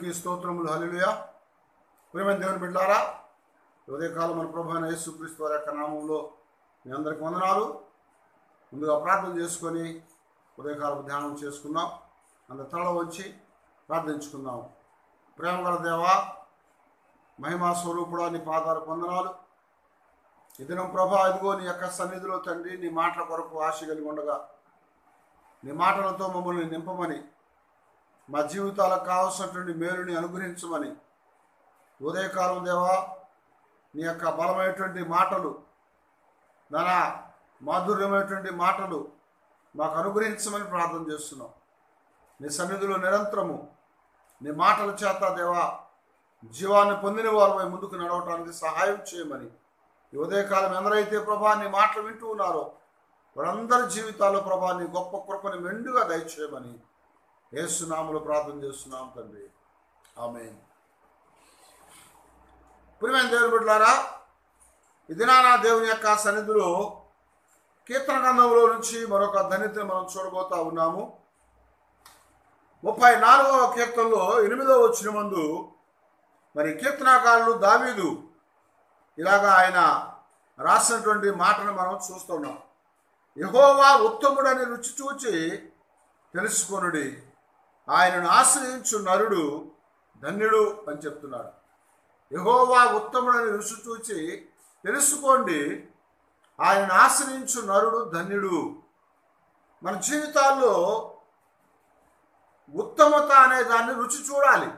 స్థుతి స్తోత్రములు హల్లెలూయా ప్రియమైన దేవుని బిడ్డారా ఉదయకాలం మన ప్రభు అయిన యేసుక్రీస్తు వారి యొక్క నామంలో మీ అందరికి వందనాలు ముందుగా ప్రార్థన చేసుకొని ఉదయకాలం ధ్యానం చేసుకుందాం అంత తల వచ్చి ప్రార్థించుకుందాం ప్రేమ గల దేవా మహిమా స్వరూపుడా నీ పాదాలు వందనాలు ఈ దినం ప్రభా ఇదిగో నీ యొక్క సన్నిధిలో తండ్రి నీ మాటల కొరకు ఆశ కలిగి ఉండగా నీ మాటలతో మమ్మల్ని నింపమని మా జీవితాలకు కావలసినటువంటి మేలుని అనుగ్రహించమని ఉదయకాలం దేవా నీ యొక్క బలమైనటువంటి మాటలు నానా మాధుర్యమైనటువంటి మాటలు మాకు అనుగ్రహించమని ప్రార్థన చేస్తున్నాం నీ సన్నిధిలో నిరంతరము నీ మాటల చేత దేవా జీవాన్ని పొందిన వారు ముందుకు నడవటానికి సహాయం చేయమని ఈ ఉదయకాలం ఎందరైతే ప్రభా నీ మాటలు వింటూ ఉన్నారో వారందరి జీవితాల్లో ప్రభా నీ గొప్ప కృపని మెండుగా దయచేయమని ఏసునాములు ప్రార్థన చేస్తున్నాం తండ్రి ఆమె ప్రియమైన దేవుని బిడ్డలారా ఈ దినాన దేవుని యొక్క సన్నిధిలో కీర్తన గ్రంథంలో నుంచి మరొక ధన్యతను మనం చూడబోతా ఉన్నాము ముప్పై నాలుగవ కీర్తనలో ఎనిమిదవ వచ్చిన మందు మరి కీర్తనాకారులు దావీదు ఇలాగా ఆయన రాసినటువంటి మాటను మనం చూస్తున్నాం యహోవా ఉత్తముడని రుచి చూచి తెలుసుకొనుడి ఆయనను ఆశ్రయించు నరుడు ధన్యుడు అని చెప్తున్నాడు యహోవా ఉత్తముడని రుచి చూచి తెలుసుకోండి ఆయనను ఆశ్రయించు నరుడు ధన్యుడు మన జీవితాల్లో ఉత్తమత అనే దాన్ని రుచి చూడాలి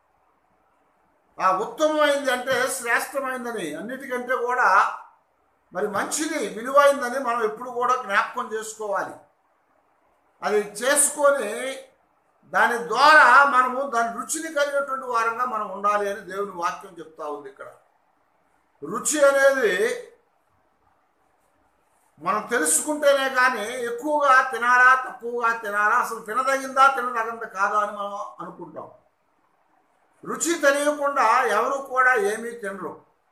ఆ ఉత్తమమైంది అంటే శ్రేష్టమైందని అన్నిటికంటే కూడా మరి మంచిది విలువైందని మనం ఎప్పుడు కూడా జ్ఞాపకం చేసుకోవాలి అది చేసుకొని దాని ద్వారా మనము దాని రుచిని కలిగినటువంటి వారంగా మనం ఉండాలి అని దేవుని వాక్యం చెప్తా ఉంది ఇక్కడ రుచి అనేది మనం తెలుసుకుంటేనే కానీ ఎక్కువగా తినాలా తక్కువగా తినాలా అసలు తినదగిందా తినదగిందా కాదా అని మనం అనుకుంటాం రుచి తెలియకుండా ఎవరు కూడా ఏమీ తినరు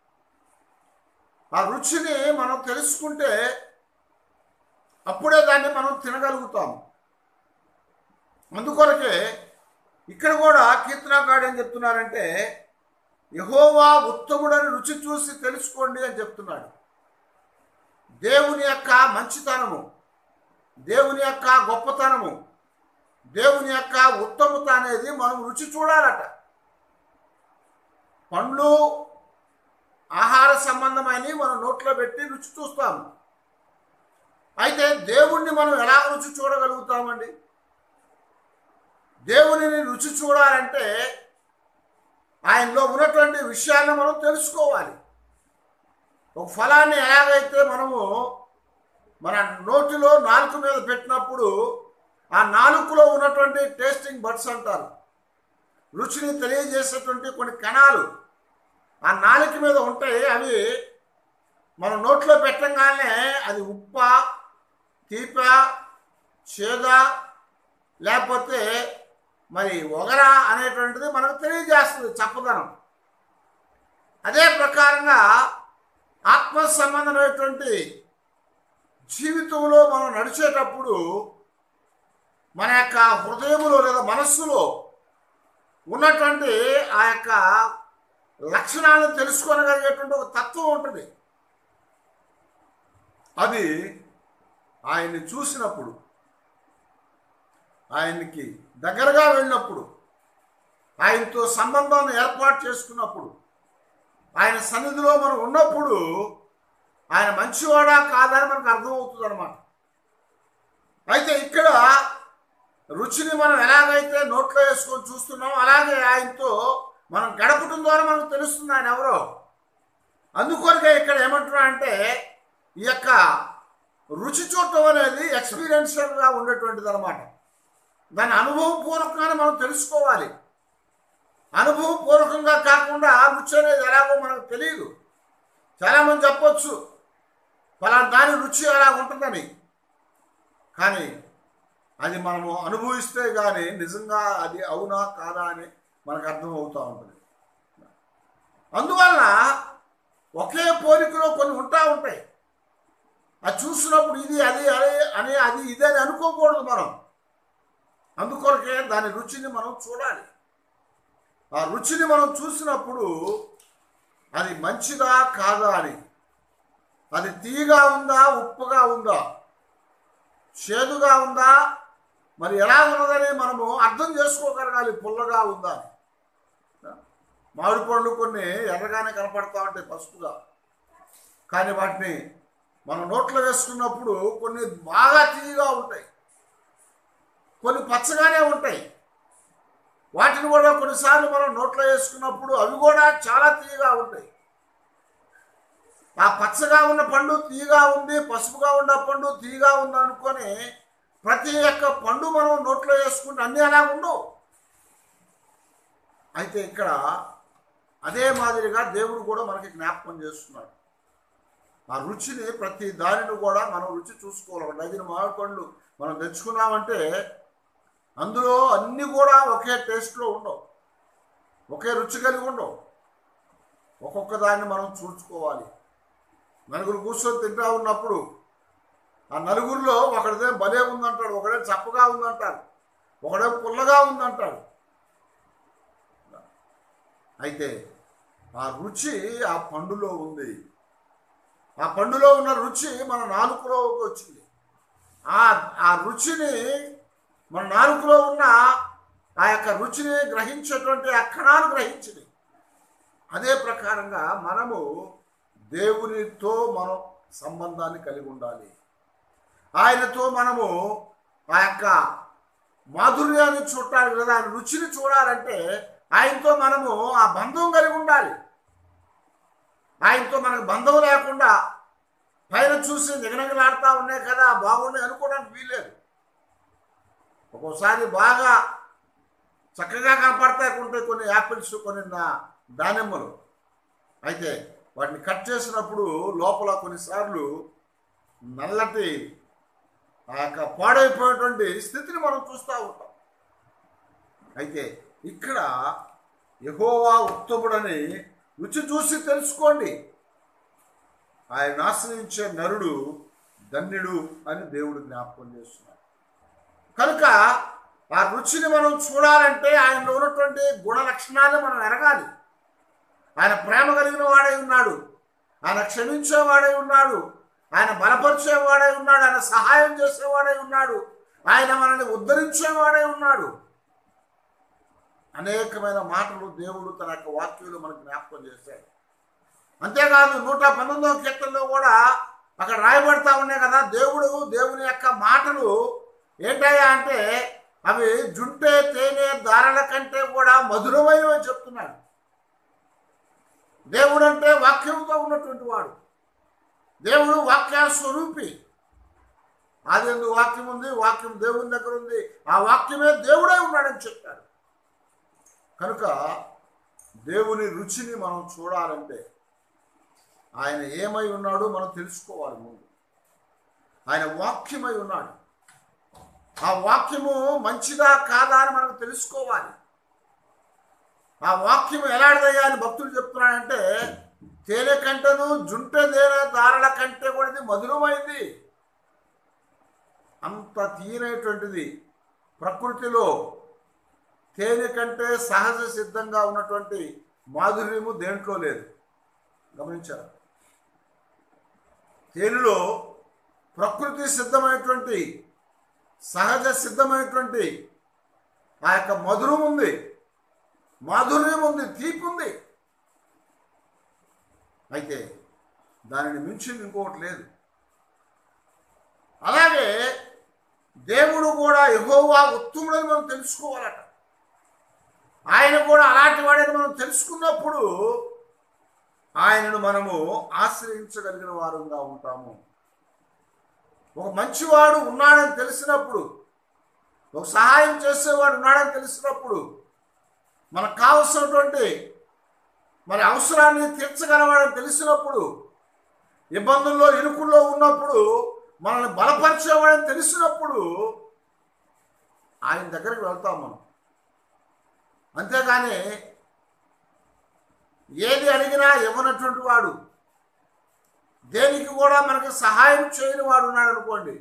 ఆ రుచిని మనం తెలుసుకుంటే అప్పుడే దాన్ని మనం తినగలుగుతాము అందుకొరకే ఇక్కడ కూడా కీర్తనాకాడు ఏం చెప్తున్నారంటే యహోవా ఉత్తముడని రుచి చూసి తెలుసుకోండి అని చెప్తున్నాడు దేవుని యొక్క మంచితనము దేవుని యొక్క గొప్పతనము దేవుని యొక్క ఉత్తమత అనేది మనం రుచి చూడాలట పండ్లు ఆహార సంబంధమైన మనం నోట్లో పెట్టి రుచి చూస్తాము అయితే దేవుణ్ణి మనం ఎలా రుచి చూడగలుగుతామండి దేవునిని రుచి చూడాలంటే ఆయనలో ఉన్నటువంటి విషయాలను మనం తెలుసుకోవాలి ఒక ఫలాన్ని ఎలాగైతే మనము మన నోటిలో నాలుక మీద పెట్టినప్పుడు ఆ నాలుకలో ఉన్నటువంటి టేస్టింగ్ బడ్స్ అంటారు రుచిని తెలియజేసేటువంటి కొన్ని కణాలు ఆ నాలుక మీద ఉంటాయి అవి మన నోట్లో పెట్టంగానే అది ఉప్ప తీప చేద లేకపోతే మరి ఒగర అనేటువంటిది మనకు తెలియజేస్తుంది చప్పదనం అదే ప్రకారంగా ఆత్మ సంబంధమైనటువంటి జీవితంలో మనం నడిచేటప్పుడు మన యొక్క హృదయములో లేదా మనస్సులో ఉన్నటువంటి ఆ యొక్క లక్షణాలను తెలుసుకోనగలిగేటువంటి ఒక తత్వం ఉంటుంది అది ఆయన్ని చూసినప్పుడు ఆయనకి దగ్గరగా వెళ్ళినప్పుడు ఆయనతో సంబంధాన్ని ఏర్పాటు చేసుకున్నప్పుడు ఆయన సన్నిధిలో మనం ఉన్నప్పుడు ఆయన మంచివాడా కాదని మనకు అర్థమవుతుంది అనమాట అయితే ఇక్కడ రుచిని మనం ఎలాగైతే నోట్లో వేసుకొని చూస్తున్నామో అలాగే ఆయనతో మనం గడపటం ద్వారా మనకు తెలుస్తుంది ఆయన ఎవరో అందుకొరకే ఇక్కడ ఏమంటున్నా అంటే ఈ యొక్క రుచి చూడటం అనేది ఎక్స్పీరియన్షియల్గా ఉండేటువంటిది అనమాట దాని అనుభవపూర్వకంగానే మనం తెలుసుకోవాలి అనుభవపూర్వకంగా కాకుండా ఆ రుచి అనేది ఎలాగో మనకు తెలియదు చాలామంది చెప్పొచ్చు ఫలానా దాని రుచి అలా ఉంటుందని కానీ అది మనము అనుభవిస్తే కానీ నిజంగా అది అవునా కాదా అని మనకు అర్థం అవుతూ ఉంటుంది అందువలన ఒకే పోలికలో కొన్ని ఉంటా ఉంటాయి అది చూసినప్పుడు ఇది అది అదే అని అది ఇది అని అనుకోకూడదు మనం అందుకొరకే దాని రుచిని మనం చూడాలి ఆ రుచిని మనం చూసినప్పుడు అది మంచిదా కాదా అని అది తీయగా ఉందా ఉప్పుగా ఉందా చేదుగా ఉందా మరి ఎలా ఉన్నదని మనము అర్థం చేసుకోగలగాలి పుల్లగా ఉందా అని. మామిడి పండ్లు కొన్ని ఎర్రగానే కనపడతా ఉంటాయి పసుపుగా కానీ వాటిని మనం నోట్లో వేసుకున్నప్పుడు కొన్ని బాగా తీయగా ఉంటాయి కొన్ని పచ్చగానే ఉంటాయి వాటిని కూడా కొన్నిసార్లు మనం నోట్లో వేసుకున్నప్పుడు అవి కూడా చాలా తీయగా ఉంటాయి ఆ పచ్చగా ఉన్న పండు తీయగా ఉంది పసుపుగా ఉన్న పండు తీయగా ఉంది అనుకొని ప్రతి ఒక్క పండు మనం నోట్లో వేసుకుంటే అన్నీ అలా ఉండవు అయితే ఇక్కడ అదే మాదిరిగా దేవుడు కూడా మనకి జ్ఞాపకం చేస్తున్నాడు ఆ రుచిని ప్రతి దానిని కూడా మనం రుచి చూసుకోవాలి ఒక డజన్ మామిడి పండ్లు మనం తెచ్చుకున్నామంటే అందులో అన్నీ కూడా ఒకే టేస్ట్లో ఉండవు ఒకే రుచి కలిగి ఉండవు ఒక్కొక్క దాన్ని మనం చూసుకోవాలి నలుగురు కూర్చొని తింటా ఉన్నప్పుడు ఆ నలుగురిలో ఒకడిదే భలే ఉందంటాడు ఒకడే చప్పగా ఉందంటాడు ఒకడే పుల్లగా ఉందంటాడు అయితే ఆ రుచి ఆ పండులో ఉంది ఆ పండులో ఉన్న రుచి మన నాలుకలోకి వచ్చింది ఆ ఆ రుచిని మన నాలుకలో ఉన్న ఆ యొక్క రుచిని గ్రహించేటువంటి ఆ కణాలు గ్రహించింది అదే ప్రకారంగా మనము దేవునితో మనం సంబంధాన్ని కలిగి ఉండాలి ఆయనతో మనము ఆ యొక్క మాధుర్యాన్ని చూడటానికి లేదా ఆయన రుచిని చూడాలంటే ఆయనతో మనము ఆ బంధం కలిగి ఉండాలి ఆయనతో మనకు బంధం లేకుండా పైన చూసి నిగనగలాడుతూ ఉన్నాయి కదా బాగున్నాయి అనుకోవడానికి వీల్లేదు ఒక్కోసారి బాగా చక్కగా కనపడతాయి ఉంటాయి కొన్ని యాపిల్స్ కొన్ని నా- దానిమ్మలు అయితే వాటిని కట్ చేసినప్పుడు లోపల కొన్నిసార్లు నల్లటి ఆ యొక్క పాడైపోయినటువంటి స్థితిని మనం చూస్తూ ఉంటాం అయితే ఇక్కడ యహోవా ఉత్తముడని రుచి చూసి తెలుసుకోండి ఆయన ఆశ్రయించే నరుడు ధన్యుడు అని దేవుడు జ్ఞాపకం చేస్తున్నాడు కనుక ఆ రుచిని మనం చూడాలంటే ఆయనలో ఉన్నటువంటి గుణ లక్షణాలు మనం ఎరగాలి ఆయన ప్రేమ కలిగిన వాడై ఉన్నాడు ఆయన క్షమించేవాడై ఉన్నాడు ఆయన బలపరిచేవాడై ఉన్నాడు ఆయన సహాయం చేసేవాడై ఉన్నాడు ఆయన మనల్ని ఉద్ధరించేవాడై ఉన్నాడు అనేకమైన మాటలు దేవుడు తన యొక్క వాక్యంలో మనకు జ్ఞాపకం చేశాడు అంతేకాదు నూట పంతొమ్మిదవ కీర్తనలో కూడా అక్కడ రాయబడతా ఉన్నాయి కదా దేవుడు దేవుని యొక్క మాటలు ఏంటయ్యా అంటే అవి జుంటే తేనె దారల కంటే కూడా మధురమయం అని చెప్తున్నాడు దేవుడు అంటే వాక్యంతో ఉన్నటువంటి వాడు దేవుడు వాక్య స్వరూపి అది ఎందుకు వాక్యం ఉంది వాక్యం దేవుని దగ్గర ఉంది ఆ వాక్యమే దేవుడై ఉన్నాడని చెప్పాడు కనుక దేవుని రుచిని మనం చూడాలంటే ఆయన ఏమై ఉన్నాడో మనం తెలుసుకోవాలి ముందు ఆయన వాక్యమై ఉన్నాడు ఆ వాక్యము మంచిదా కాదా అని మనం తెలుసుకోవాలి ఆ వాక్యం ఎలాంటిదయ్యా అని భక్తులు చెప్తున్నాడంటే తేనె కంటను జుంట తేనె దారల కంటే కూడా ఇది మధురమైంది అంత తీయనటువంటిది ప్రకృతిలో తేనె కంటే సహజ సిద్ధంగా ఉన్నటువంటి మాధుర్యము దేంట్లో లేదు గమనించారా తేనెలో ప్రకృతి సిద్ధమైనటువంటి సహజ సిద్ధమైనటువంటి ఆ యొక్క మధురం ఉంది మాధుర్యం ఉంది తీపి ఉంది అయితే దానిని మించింది ఇంకొకటి లేదు అలాగే దేవుడు కూడా యెహోవా ఉత్తముడని మనం తెలుసుకోవాలట ఆయన కూడా అలాంటి వాడని మనం తెలుసుకున్నప్పుడు ఆయనను మనము ఆశ్రయించగలిగిన వారంగా ఉంటాము ఒక మంచివాడు ఉన్నాడని తెలిసినప్పుడు ఒక సహాయం చేసేవాడు ఉన్నాడని తెలిసినప్పుడు మనకు కావలసినటువంటి మరి అవసరాన్ని తీర్చగలవాడని తెలిసినప్పుడు ఇబ్బందుల్లో ఇరుకుల్లో ఉన్నప్పుడు మనల్ని బలపరిచేవాడని తెలిసినప్పుడు ఆయన దగ్గరికి వెళ్తాం మనం అంతేగాని ఏది అడిగినా ఇవ్వనటువంటి వాడు దేనికి కూడా మనకి సహాయం చేయని వాడు ఉన్నాడు అనుకోండి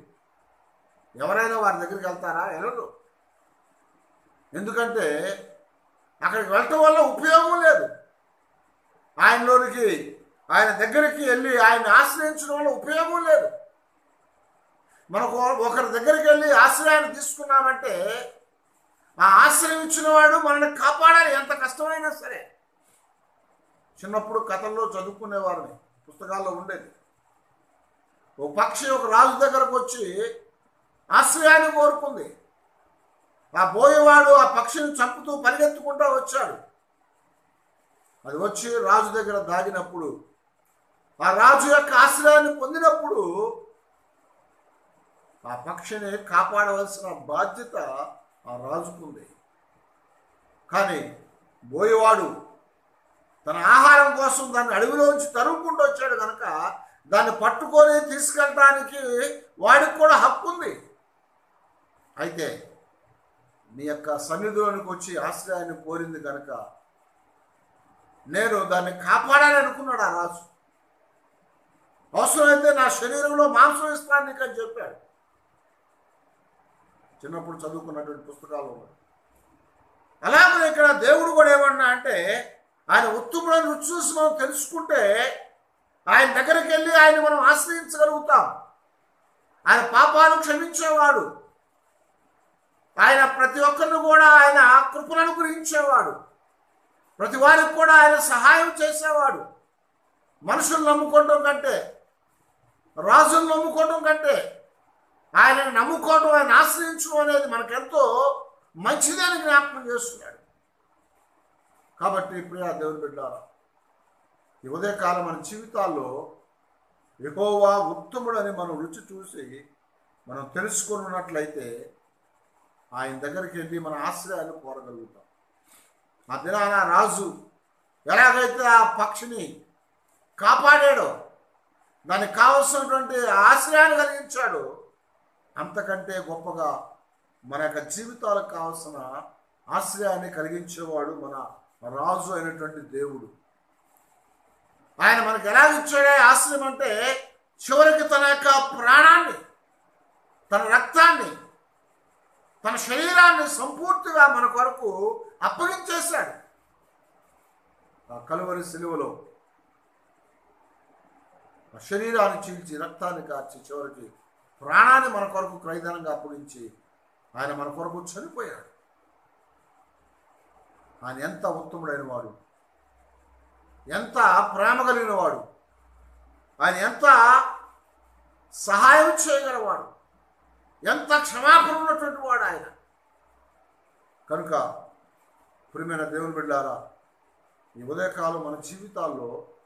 ఎవరైనా వారి దగ్గరికి వెళ్తారా వెళ్ళరు ఎందుకంటే అక్కడికి వెళ్ళటం వల్ల ఉపయోగం లేదు ఆయనలోనికి ఆయన దగ్గరికి వెళ్ళి ఆయన ఆశ్రయించడం వల్ల ఉపయోగం లేదు మనకు ఒకరి దగ్గరికి వెళ్ళి ఆశ్రయాన్ని తీసుకున్నామంటే ఆ ఆశ్రయం ఇచ్చిన వాడు మనల్ని కాపాడాలి ఎంత కష్టమైనా సరే చిన్నప్పుడు కథల్లో చదువుకునేవారిని పుస్తకాల్లో ఉండేది ఒక పక్షి ఒక రాజు దగ్గరకు వచ్చి ఆశ్రయాన్ని కోరుకుంది ఆ బోయేవాడు ఆ పక్షిని చంపుతూ పరిగెత్తుకుంటూ వచ్చాడు అది వచ్చి రాజు దగ్గర దాగినప్పుడు ఆ రాజు యొక్క ఆశ్రయాన్ని పొందినప్పుడు ఆ పక్షిని కాపాడవలసిన బాధ్యత ఆ రాజుకుంది కానీ బోయేవాడు తన ఆహారం కోసం దాన్ని అడవిలోంచి తరుముకుంటూ వచ్చాడు కనుక దాన్ని పట్టుకొని తీసుకెళ్ళడానికి వాడికి కూడా హక్కు ఉంది అయితే నీ యొక్క సన్నిధిలోనికి వచ్చి ఆశ్రయాన్ని కోరింది కనుక నేను దాన్ని కాపాడాలని అనుకున్నాడు ఆ రాజు అవసరమైతే నా శరీరంలో మాంసం ఇస్తాను నీకు అని చెప్పాడు చిన్నప్పుడు చదువుకున్నటువంటి పుస్తకాలు ఉన్నాయి అలాగే ఇక్కడ దేవుడు కూడా ఏమన్నా అంటే ఆయన ఉత్తములను రుచి చూసి మనం తెలుసుకుంటే ఆయన దగ్గరికి వెళ్ళి ఆయన మనం ఆశ్రయించగలుగుతాం ఆయన పాపాలు క్షమించేవాడు ఆయన ప్రతి ఒక్కరిని కూడా ఆయన కృపలను గురించేవాడు ప్రతి వారికి కూడా ఆయన సహాయం చేసేవాడు మనుషులు నమ్ముకోవడం కంటే రాజులు నమ్ముకోవడం కంటే ఆయనను నమ్ముకోవడం ఆయన ఆశ్రయించడం అనేది మనకెంతో మంచిదని జ్ఞాపకం చేస్తున్నాడు కాబట్టి ప్రియా దేవుని బిడ్డారా ఈ ఉదయకాలం మన జీవితాల్లో ఎహోవా ఉత్తముడని మనం రుచి చూసి మనం తెలుసుకున్నట్లయితే ఆయన దగ్గరికి వెళ్ళి మన ఆశ్రయాన్ని కోరగలుగుతాం ఆ దినాన రాజు ఎలాగైతే ఆ పక్షిని కాపాడాడో దానికి కావలసినటువంటి ఆశ్రయాన్ని కలిగించాడు అంతకంటే గొప్పగా మన యొక్క జీవితాలకు కావలసిన ఆశ్రయాన్ని కలిగించేవాడు మన రాజు అయినటువంటి దేవుడు ఆయన మనకు ఎలా ఇచ్చాడే ఆశ్రయం అంటే చివరికి తన యొక్క ప్రాణాన్ని తన రక్తాన్ని తన శరీరాన్ని సంపూర్తిగా మన కొరకు అప్పగించేశాడు ఆ కలువరి సిలువలో ఆ శరీరాన్ని చీల్చి రక్తాన్ని కార్చి చివరికి ప్రాణాన్ని మన కొరకు క్రైదనంగా అప్పగించి ఆయన మన కొరకు చనిపోయాడు ఆయన ఎంత ఉత్తముడైన వాడు ఎంత ప్రేమ కలిగిన వాడు ఆయన ఎంత సహాయం చేయగలవాడు ఎంత క్షమాపణ ఉన్నటువంటి వాడు ఆయన కనుక ప్రియమైన దేవుని బిడ్డారా ఈ ఉదయకాలం మన జీవితాల్లో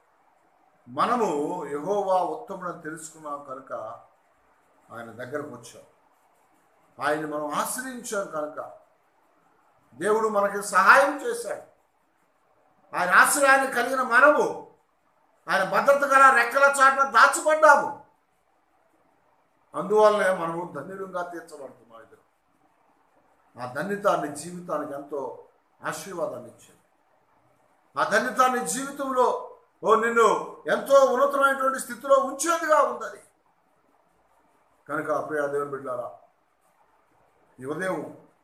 మనము యహోవా ఉత్తముడని తెలుసుకున్నాం కనుక ఆయన దగ్గరకు వచ్చాం ఆయన్ని మనం ఆశ్రయించాం కనుక దేవుడు మనకి సహాయం చేశాడు ఆయన ఆశ్రయాన్ని కలిగిన మనము ఆయన భద్రత గల రెక్కల చాటున దాచబడ్డాము అందువల్లనే మనము ధన్యులుగా తీర్చబడుతున్నాం ఇద్దరు ఆ ధన్యతాన్ని జీవితానికి ఎంతో ఆశీర్వాదాన్ని ఇచ్చింది ఆ ధన్యతాన్ని జీవితంలో ఓ నిన్ను ఎంతో ఉన్నతమైనటువంటి స్థితిలో ఉంచేదిగా ఉందని కనుక ప్రియ దేవుని బిడ్డారా ఈ ఉదయం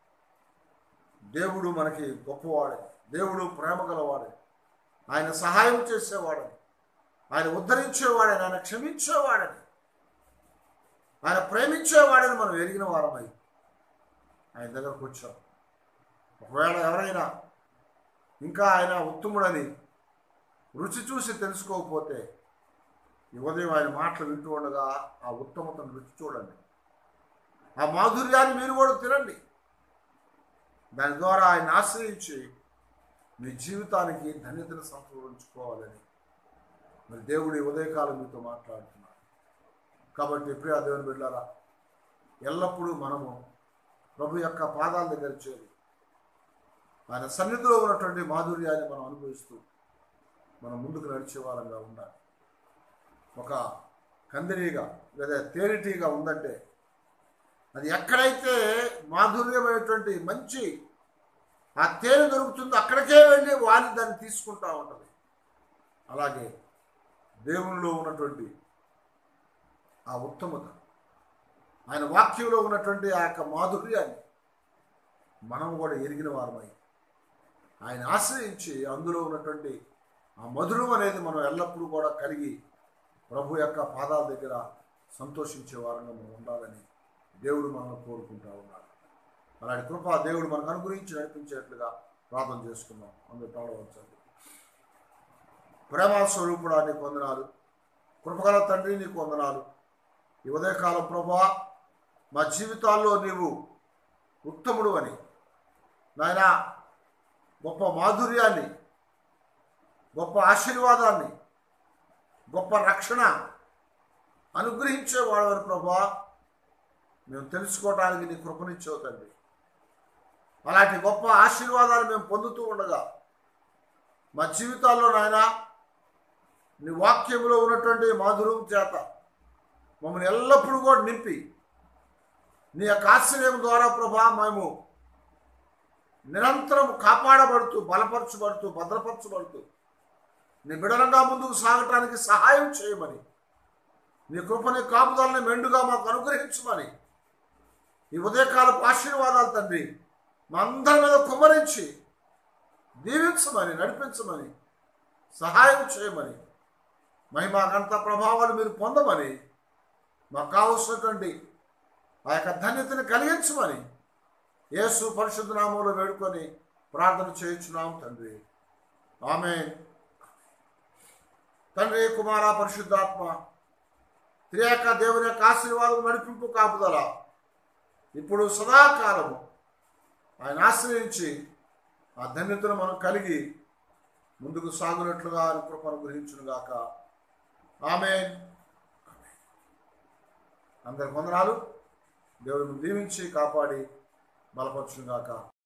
దేవుడు మనకి గొప్పవాడని దేవుడు ప్రేమ గలవాడని ఆయన సహాయం చేసేవాడని ఆయన ఉద్ధరించేవాడని ఆయన క్షమించేవాడని ఆయన ప్రేమించేవాడని మనం ఎరిగిన వారమై ఆయన దగ్గరకు వచ్చాం ఒకవేళ ఎవరైనా ఇంకా ఆయన ఉత్తముడని రుచి చూసి తెలుసుకోకపోతే ఈ ఉదయం ఆయన మాటలు వింటూ ఉండగా ఆ ఉత్తమతను రుచి చూడండి ఆ మాధుర్యాన్ని మీరు కూడా తినండి దాని ద్వారా ఆయన ఆశ్రయించి మీ జీవితానికి ధన్యతను సంతరించుకోవాలని మరి దేవుడి ఉదయకాలం మీతో మాట్లాడుతున్నాడు కాబట్టి ప్రియా దేవుని బిడ్డారా ఎల్లప్పుడూ మనము ప్రభు యొక్క పాదాల దగ్గర చేరి ఆయన సన్నిధిలో ఉన్నటువంటి మాధుర్యాన్ని మనం అనుభవిస్తూ మనం ముందుకు నడిచే వాళ్ళంగా ఉండాలి ఒక కందిరీగా లేదా తేనెటీగా ఉందంటే అది ఎక్కడైతే మాధుర్యమైనటువంటి మంచి ఆ తేనె దొరుకుతుందో అక్కడికే వెళ్ళి వాలి దాన్ని తీసుకుంటా ఉంటుంది అలాగే దేవునిలో ఉన్నటువంటి ఆ ఉత్తమత ఆయన వాక్యంలో ఉన్నటువంటి ఆ యొక్క మాధుర్యాన్ని మనం కూడా ఎరిగిన వారమై ఆయన ఆశ్రయించి అందులో ఉన్నటువంటి ఆ మధురం అనేది మనం ఎల్లప్పుడూ కూడా కలిగి ప్రభు యొక్క పాదాల దగ్గర సంతోషించే వారంగా మనం ఉండాలని దేవుడు మనం కోరుకుంటా ఉన్నాడు అలాంటి కృప దేవుడు మనకు అనుగ్రహించి నడిపించేట్లుగా ప్రార్థన చేసుకుందాం అందరూ తాళవచ్చండి ప్రేమ స్వరూపుడా నీకు వందనాలు కృపగల తండ్రి నీకు వందనాలు ఈ ఉదయకాలం ప్రభా మా జీవితాల్లో నీవు ఉత్తముడు అని నాయన గొప్ప మాధుర్యాన్ని గొప్ప ఆశీర్వాదాన్ని గొప్ప రక్షణ అనుగ్రహించేవాడవని ప్రభా మేము తెలుసుకోవడానికి నీ కృపనిచ్చావు తండ్రి అలాంటి గొప్ప ఆశీర్వాదాలు మేము పొందుతూ ఉండగా మా జీవితాల్లో నాయన నీ వాక్యంలో ఉన్నటువంటి మాధుర్యం చేత మమ్మల్ని ఎల్లప్పుడూ కూడా నింపి నీ యొక్క ఆశ్రయం ద్వారా ప్రభా మేము నిరంతరం కాపాడబడుతూ బలపరచబడుతూ భద్రపరచబడుతూ నీ బిడలంగా ముందుకు సాగటానికి సహాయం చేయమని నీ కృపని కాపుదలని మెండుగా మాకు అనుగ్రహించమని ఈ ఉదయకాలపు ఆశీర్వాదాలు తండ్రి మా అందరి మీద కుమ్మరించి దీవించమని నడిపించమని సహాయం చేయమని మహిమాకంత ప్రభావాలు మీరు పొందమని మాకు కావలసినటువంటి ఆ యొక్క ధన్యతని కలిగించమని యేసు పరిశుద్ధ నామంలో వేడుకొని ప్రార్థన చేయించున్నాం తండ్రి ఆమె తండ్రి కుమార పరిశుద్ధాత్మ త్రియాక దేవుని యొక్క ఆశీర్వాదం నడిపింపు కాపుదల ఇప్పుడు సదాకాలము ఆయన ఆశ్రయించి ఆ ధన్యతను మనం కలిగి ముందుకు సాగునట్లుగా ఆయన కృపను గ్రహించునుగాక ఆమె అందరి వందనాలు దేవుడిని దీవించి కాపాడి బలపరచునుగాక